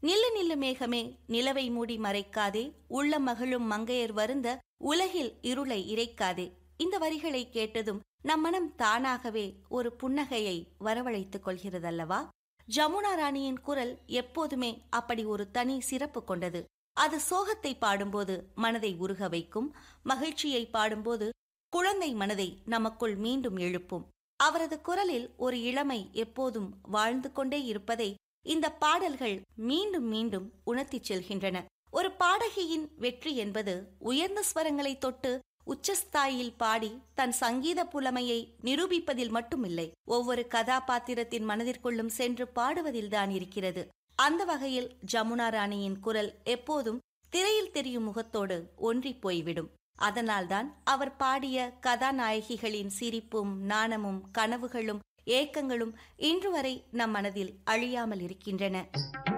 நில்லு நில்லு மேகமே நிலவை மூடி மறைக்காதே உள்ள மகிழும் மங்கையர் வருந்த உலகில் இருளை இறைக்காதே இந்த வரிகளை கேட்டதும் நம் மனம் தானாகவே ஒரு புன்னகையை வரவழைத்துக் கொள்கிறதல்லவா ஜமுனா ராணியின் குரல் எப்போதுமே அப்படி ஒரு தனி சிறப்பு கொண்டது அது சோகத்தை பாடும்போது மனதை உருக வைக்கும் மகிழ்ச்சியை பாடும்போது குழந்தை மனதை நமக்குள் மீண்டும் எழுப்பும் அவரது குரலில் ஒரு இளமை எப்போதும் வாழ்ந்து கொண்டே இருப்பதை இந்த பாடல்கள் மீண்டும் மீண்டும் உணர்த்திச் செல்கின்றன ஒரு பாடகியின் வெற்றி என்பது உயர்ந்த ஸ்வரங்களை தொட்டு உச்சஸ்தாயில் பாடி தன் சங்கீத புலமையை நிரூபிப்பதில் மட்டுமில்லை ஒவ்வொரு கதாபாத்திரத்தின் மனதிற்குள்ளும் சென்று பாடுவதில்தான் இருக்கிறது அந்த வகையில் ஜமுனா ராணியின் குரல் எப்போதும் திரையில் தெரியும் முகத்தோடு ஒன்றிப் போய்விடும் அதனால்தான் அவர் பாடிய கதாநாயகிகளின் சிரிப்பும் நாணமும் கனவுகளும் ஏக்கங்களும் இன்று வரை நம் மனதில் அழியாமல் இருக்கின்றன